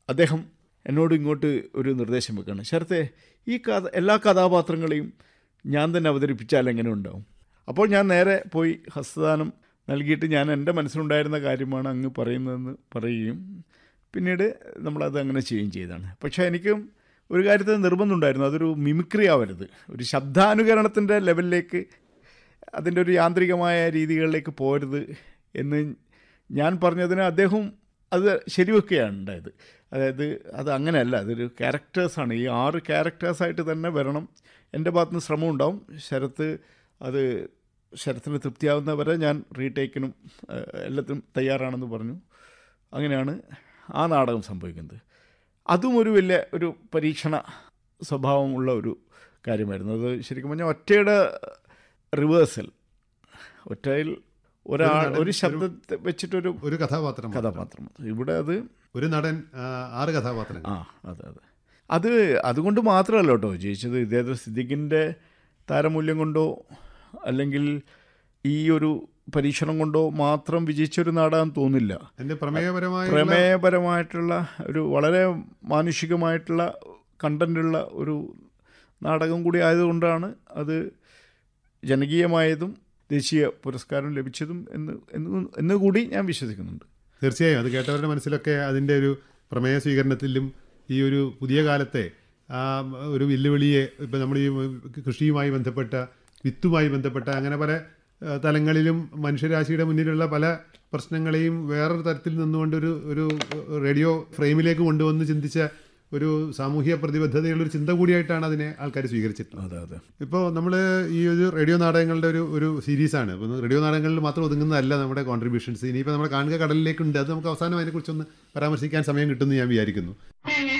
അദ്ദേഹം എന്നോട് ഇങ്ങോട്ട് ഒരു നിർദ്ദേശം വെക്കുകയാണ് ശരത്തെ ഈ കഥ എല്ലാ കഥാപാത്രങ്ങളെയും ഞാൻ തന്നെ അവതരിപ്പിച്ചാൽ എങ്ങനെ ഉണ്ടാവും അപ്പോൾ ഞാൻ നേരെ പോയി ഹസ്തദാനം നൽകിയിട്ട് ഞാൻ എൻ്റെ മനസ്സിലുണ്ടായിരുന്ന കാര്യമാണ് അങ്ങ് പറയുന്നതെന്ന് പറയുകയും പിന്നീട് നമ്മളത് അങ്ങനെ ചെയ്യുകയും ചെയ്തതാണ് പക്ഷേ എനിക്കും ഒരു കാര്യത്തിൽ നിർബന്ധമുണ്ടായിരുന്നു അതൊരു മിമിക്രി ആവരുത് ഒരു ശബ്ദാനുകരണത്തിൻ്റെ ലെവലിലേക്ക് അതിൻ്റെ ഒരു യാന്ത്രികമായ രീതികളിലേക്ക് പോരുത് എന്ന് ഞാൻ പറഞ്ഞതിന് അദ്ദേഹം അത് ശരിവെക്കുകയാണ് ഉണ്ടായത് അതായത് അത് അങ്ങനെയല്ല അതൊരു ക്യാരക്ടേഴ്സാണ് ഈ ആറ് ക്യാരക്ടേഴ്സായിട്ട് തന്നെ വരണം എൻ്റെ ഭാഗത്തുനിന്ന് ശ്രമം ഉണ്ടാവും ശരത്ത് അത് ശരത്തിന് തൃപ്തിയാവുന്ന വരെ ഞാൻ റീടേക്കിനും ഏഹ്, എല്ലാത്തിനും തയ്യാറാണെന്ന് പറഞ്ഞു അങ്ങനെയാണ് ആ നാടകം സംഭവിക്കുന്നത് അതും ഒരു വലിയ ഒരു പരീക്ഷണ സ്വഭാവമുള്ള ഒരു കാര്യമായിരുന്നു അത് ശരിക്കും പറഞ്ഞാൽ ഒറ്റയുടെ റിവേഴ്സൽ ഒറ്റയിൽ ഒരാൾ ഒരു ശബ്ദത്തെ വെച്ചിട്ടൊരു ഒരു കഥാപാത്രം കഥാപാത്രം ഇവിടെ അത് ഒരു നടൻ ആ, ആറ് കഥാപാത്രങ്ങൾ ആ അതെ അതെ അത് അതുകൊണ്ട് മാത്രമല്ല കേട്ടോ ജയിച്ചത് ഇദ്ദേഹത്തെ സിദ്ദിഖിൻ്റെ താരമൂല്യം കൊണ്ടോ അല്ലെങ്കിൽ ഈ ഒരു പരീക്ഷണം കൊണ്ടോ മാത്രം വിജയിച്ചൊരു നാടാന്ന് തോന്നില്ല എൻ്റെ പ്രമേയപരമായ പ്രമേയപരമായിട്ടുള്ള ഒരു വളരെ മാനുഷികമായിട്ടുള്ള കണ്ടൻ്റുള്ള ഒരു നാടകം കൂടി ആയതുകൊണ്ടാണ് അത് ജനകീയമായതും ദേശീയ പുരസ്കാരം ലഭിച്ചതും എന്ന് എന്ന് എന്ന് കൂടി ഞാൻ വിശ്വസിക്കുന്നുണ്ട് തീർച്ചയായും അത് കേട്ടവരുടെ മനസ്സിലൊക്കെ അതിൻ്റെ ഒരു പ്രമേയ സ്വീകരണത്തിലും ഈ ഒരു പുതിയ കാലത്തെ ആ ഒരു വെല്ലുവിളിയെ ഇപ്പം നമ്മൾ ഈ കൃഷിയുമായി ബന്ധപ്പെട്ട വിത്തുമായി ബന്ധപ്പെട്ട അങ്ങനെ പല ആ, തലങ്ങളിലും മനുഷ്യരാശിയുടെ മുന്നിലുള്ള പല പ്രശ്നങ്ങളെയും വേറൊരു തരത്തിൽ നിന്നുകൊണ്ട് ഒരു ഒരു റേഡിയോ ഫ്രെയിമിലേക്ക് കൊണ്ടുവന്ന് ചിന്തിച്ച ഒരു സാമൂഹിക പ്രതിബദ്ധതയുള്ളൊരു ചിന്ത കൂടിയായിട്ടാണ് അതിനെ ആൾക്കാർ സ്വീകരിച്ചിട്ടുള്ളത് അതെ അതെ ഇപ്പോൾ നമ്മൾ ഈ ഒരു റേഡിയോ നാടകങ്ങളുടെ ഒരു ഒരു സീരീസാണ് ഇപ്പോൾ റേഡിയോ നാടകങ്ങളിൽ മാത്രം ഒതുങ്ങുന്നതല്ല നമ്മുടെ കോൺട്രിബ്യൂഷൻസ് ഇനിയിപ്പോൾ നമ്മുടെ കാണുക കടലിലേക്കുണ്ട് അത് നമുക്ക് അവസാനം അതിനെക്കുറിച്ചൊന്ന് പരാമർശിക്കാൻ സമയം കിട്ടുമെന്ന് ഞാൻ വിചാരിക്കുന്നു